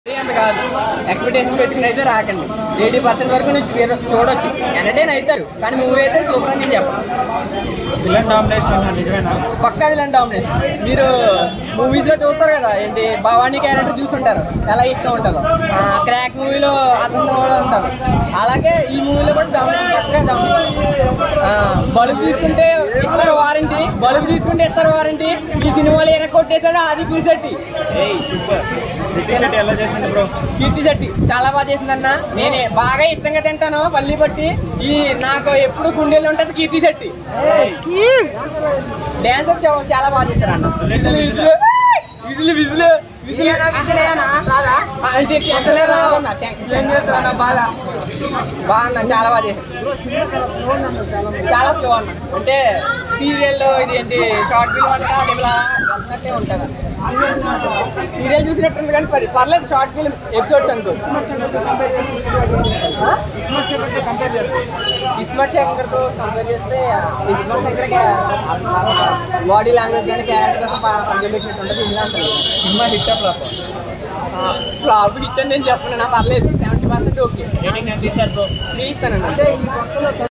అంత కాదు ఎక్స్పెక్టేషన్ పెట్టుకుని అయితే రాకండి ఎయిటీ పర్సెంట్ వరకు నుంచి మీరు చూడొచ్చు ఎంటర్టైన్ అవుతారు కానీ మూవీ అయితే సూపర్ అని నేను చెప్పను విలన్ డామినేషన్ అన్న నిజమేనా పక్కా విలన్ డామినేషన్ మీరు మూవీస్ లో చూస్తారు కదా ఏంటి భవానీ క్యారెక్టర్ చూసుంటారు ఎలా ఇష్టం ఉంటుందో క్రాక్ మూవీలో అతను కూడా ఉంటారు అలాగే ఈ మూవీలో కూడా డామినేషన్ పక్కా డామినేషన్ బల్బు తీసుకుంటే ఇస్తారు వారంటీ బల్బు తీసుకుంటే ఇస్తారు వారంటీ ఈ సినిమాలో ఎర కొట్టేశాడు అది పీసెట్టి ఏయ్ సూపర్ సిటీ షెట్ ఎలా చేసింది బ్రో కీర్తి శెట్టి చాలా బాగా చేసిందన్న నేనే బాగా ఇష్టంగా తింటాను పల్లి పట్టి ఈ నాకు ఎప్పుడు గుండెల్లో ఉంటుంది కీర్తి శెట్టి డాన్సర్ చాలా బాగా చేశారు అన్న విజులు విజులు బాగా బాగా చాలా బాగా చేశారు చాలా స్లో అన్న అంటే సీరియల్లో ఇది ఏంటి షార్ట్ ఫిల్మ్ అంతా ఇలా వెళ్తున్నట్టే ఉంటుంది సీరియల్ చూసినట్టుంది కానీ పర్- పర్లేదు షార్ట్ ఫిల్మ్ ఎపిసోడ్స్ అనుకో ఇస్మార్ట్ శంకర్తో కంపేర్ చేస్తే ఇస్మార్ట్ శంకర్కి బాడీ లాంగ్వేజ్ కానీ క్యారెక్టర్ పెట్టినట్టు ఉంటుంది ఇలా ఉంటుంది cinema hit flop flop hit అని నేను చెప్పను నా పర్లేదు సెవెంటీ పర్సెంట్ ఓకే రేటింగ్ ఎంత ఇస్తారు బ్రో త్రీ ఇస్తానండి